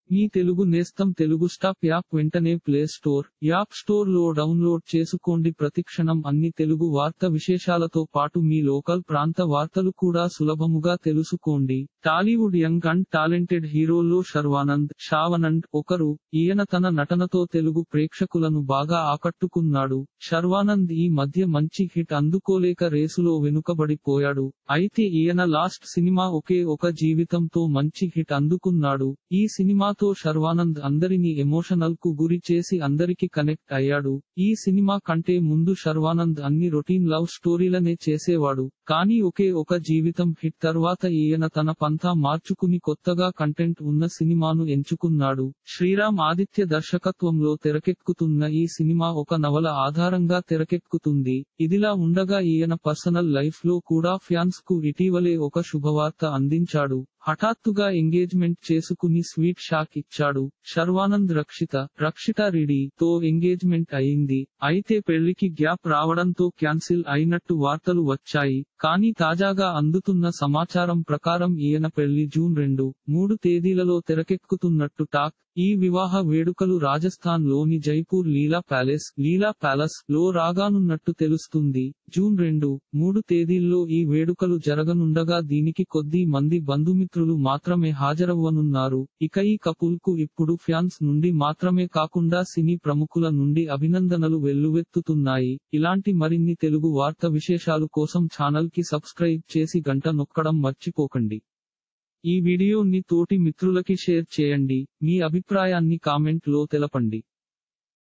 మీ తెలుగు నేస్తం Telugu stop app వెంటనే play store app store లో డౌన్లోడ్ చేసుకోండి ప్రతిక్షణం అన్ని తెలుగు వార్త విశేషాలతో పాటు మీ లోకల్ ప్రాంత వార్తలు కూడా సులభముగా తెలుసుకోండి టాలీవుడ్ యంగ్ అండ్ టాలెంటెడ్ హీరోల్లో శర్వానంద్ షావనంద్ ఒకరు ఈయన తన నటనతో తెలుగు ప్రేక్షకులను బాగా ఆకట్టుకున్నాడు శర్వానంద్ ఈ మధ్య మంచి హిట్ అందుకోలేక రేసులో వెనుకబడిపోయాడు అయితే ఈయన లాస్ట్ సినిమా ఒకే ఒక జీవితంతో మంచి హిట్ అందుకున్నాడు ఈ సినిమాతో శర్వానంద్ అందరినీ ఎమోషనల్ కు గురి చేసి అందరికి కనెక్ట్ అయ్యాడు ఈ సినిమా కంటే ముందు శర్వానంద్ అన్ని రొటీన్ లవ్ స్టోరీలనే చేసేవాడు కానీ ఒకే ఒక జీవితం హిట్ తర్వాత ఈయన తన పంతా మార్చుకుని కొత్తగా కంటెంట్ ఉన్న సినిమాను ఎంచుకున్నాడు శ్రీరామ్ ఆదిత్య దర్శకత్వంలో తెరకెక్కుతున్న ఈ సినిమా ఒక నవల ఆధారంగా తెరకెక్కుతుంది ఇదిలా ఉండగా ఈయన పర్సనల్ లైఫ్ లో కూడా ఫ్యాన్స్ కు ఇటీవలే ఒక శుభవార్త అందించాడు హఠాత్తుగా ఎంగేజ్మెంట్ చేసుకుని స్వీట్ షాక్ ఇచ్చాడు శర్వానంద్ రక్షిత రక్షిత రెడ్డి తో ఎంగేజ్మెంట్ అయింది అయితే పెళ్లికి గ్యాప్ రావడంతో క్యాన్సిల్ అయినట్టు వార్తలు వచ్చాయి కానీ తాజాగా అందుతున్న సమాచారం ప్రకారం ఈయన పెళ్లి జూన్ రెండు మూడు తేదీలలో తెరకెక్కుతున్నట్టు టాక్ ఈ వివాహ వేడుకలు రాజస్థాన్ లోని జైపూర్ లీలా ప్యాలెస్ లీలా ప్యాలెస్ లో రాగానున్నట్టు తెలుస్తుంది జూన్ రెండు మూడు తేదీల్లో ఈ వేడుకలు జరగనుండగా దీనికి కొద్ది మంది బంధుమిత్రులు మాత్రమే హాజరవ్వనున్నారు ఇక ఈ కపుల్ కు ఇప్పుడు ఫ్యాన్స్ నుండి మాత్రమే కాకుండా సినీ ప్రముఖుల నుండి అభినందనలు వెల్లువెత్తుతున్నాయి ఇలాంటి మరిన్ని తెలుగు వార్త విశేషాలు కోసం ఛానల్ కి సబ్స్క్రైబ్ చేసి గంట నొక్కడం మర్చిపోకండి ఈ వీడియోని తోటి మిత్రులకి షేర్ చేయండి మీ అభిప్రాయాన్ని కామెంట్ లో తెలపండి